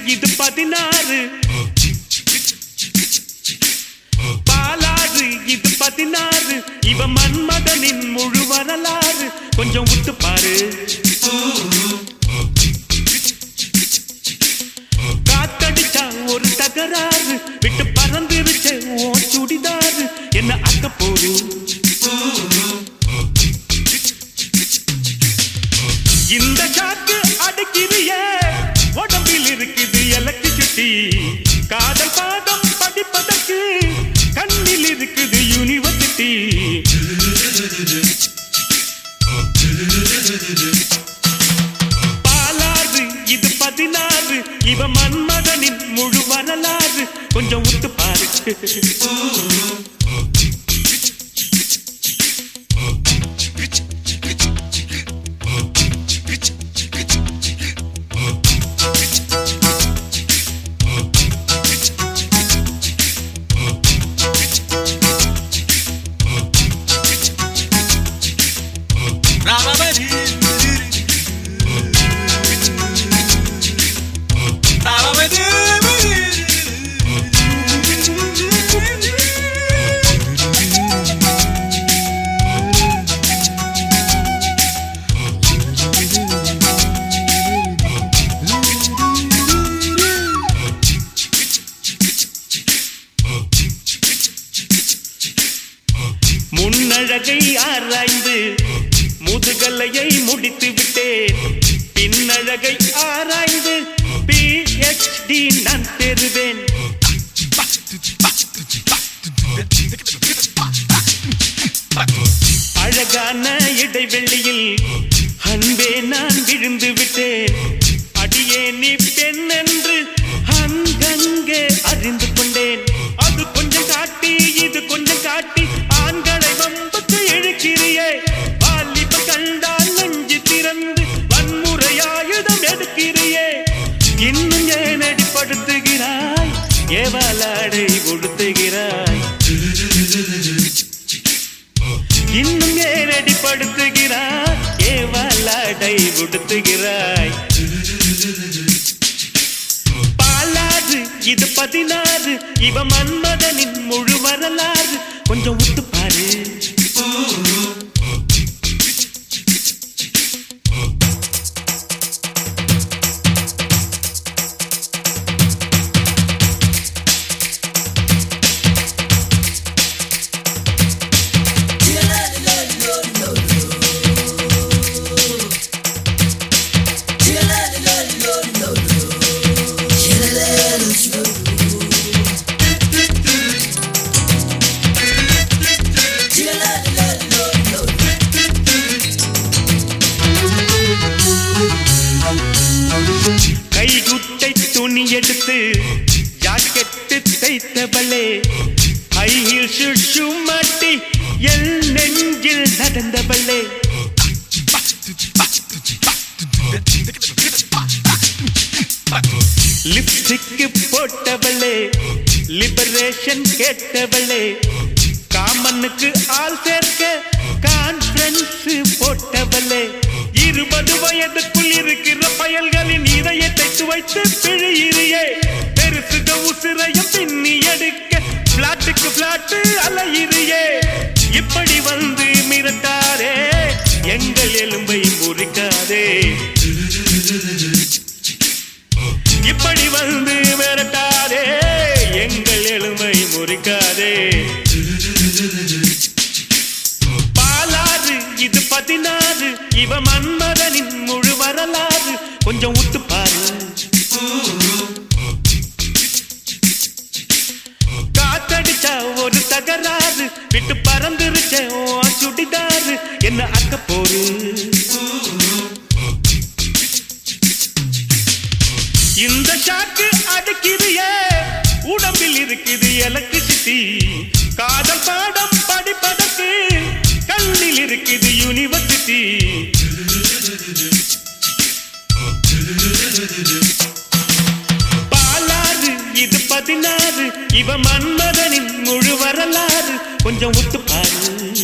இது பதினாறு பாலாறு இது பதினாறு இவ மன்மதனின் முழு வரலாறு கொஞ்சம் விட்டு பாரு காத்தடிச்சா ஒரு தகராறு விட்டு பறந்துருச்ச ஓ சுடிதாரு என்ன அக்க போரு இந்த சாக்கு அடக்கிறிய உடம்பில் இருக்குது எலக்ட்ரிசிட்டி காதல் பாடம் படிப்பதற்கு கண்ணில் இருக்குது யூனிவர்சிட்டி பாலாறு இது பதினாறு இவ மன்மதனின் முழு வரலாறு கொஞ்சம் விட்டு பாரு முன்னழகை ஆராய்ந்து முதுகலையை முடித்து விட்டேன் பின்னழகை ஆராய்ந்து பிஹெச்டி நான் பெறுவேன் அழகான இடைவெளியில் அன்பே நான் விழுந்து விட்டேன் அடியே நீ பெண் என்று அங்கங்கே அறிந்து கொண்டேன் அது கொஞ்சம் காட்டி இது கொஞ்சம் காட்டி ஆண்களை வம்புக்கு இழுக்கிறியே வாலிப கண்டால் நெஞ்சு திறந்து வன்முறையாயுதம் எடுக்கிறியே இன்னும் ஏன் அடிப்படுத்துகிறாய் ஏவாலாடை உடுத்துகிறாய் இன்னும் ஏன் அடிப்படுத்துகிறாய் ஏவாலாடை உடுத்துகிறாய் பாலாறு இது பதினாறு இவ மன்மதனின் முழு வரலாறு கொஞ்சம் விட்டு பாரு கைகுட்டை துணி எடுத்து ஜாக்கெட்டு தைத்தவளே ஹை ஹீல் ஷூ மாட்டி என் நெஞ்சில் நடந்தவளே லிப்ஸ்டிக்கு போட்டவளே லிபரேஷன் கேட்டவளே காமனுக்கு ஆள் சேர்க்க கான்ஃபரன்ஸ் போட்டவளே இருபது வயதுக்குள் இருக்கிற பயல்களின் இதயத்தை துவைத்து பிழியிறியே பெருசுக உசிரையும் பின்னி எடுக்க பிளாட்டுக்கு பிளாட்டு அலையிறியே இப்படி வந்து மிரட்டாரே எங்கள் எலும்பை முறிக்காதே இப்படி வந்து மிரட்டாதே எங்கள் எலும்பை முறிக்காதே பாலாறு இது பதினாறு இவ மன்மதனின் முழு வரலாறு கொஞ்சம் விட்டு பாரு காத்தடிச்சா ஒரு தகராறு விட்டு பறந்துருச்ச ஓ சுடிதாரு என்ன அக்க போரு இந்த சாக்கு அடக்கிறியே உடம்பில் இருக்குது எலக்ட்ரிசிட்டி காதல் பாடம் படிப்பதற்கு கண்ணில் இருக்குது யூனிவர்சிட்டி பாலாறு இது பதினாறு இவ மன்மதனின் முழு வரலாறு கொஞ்சம் விட்டு பாரு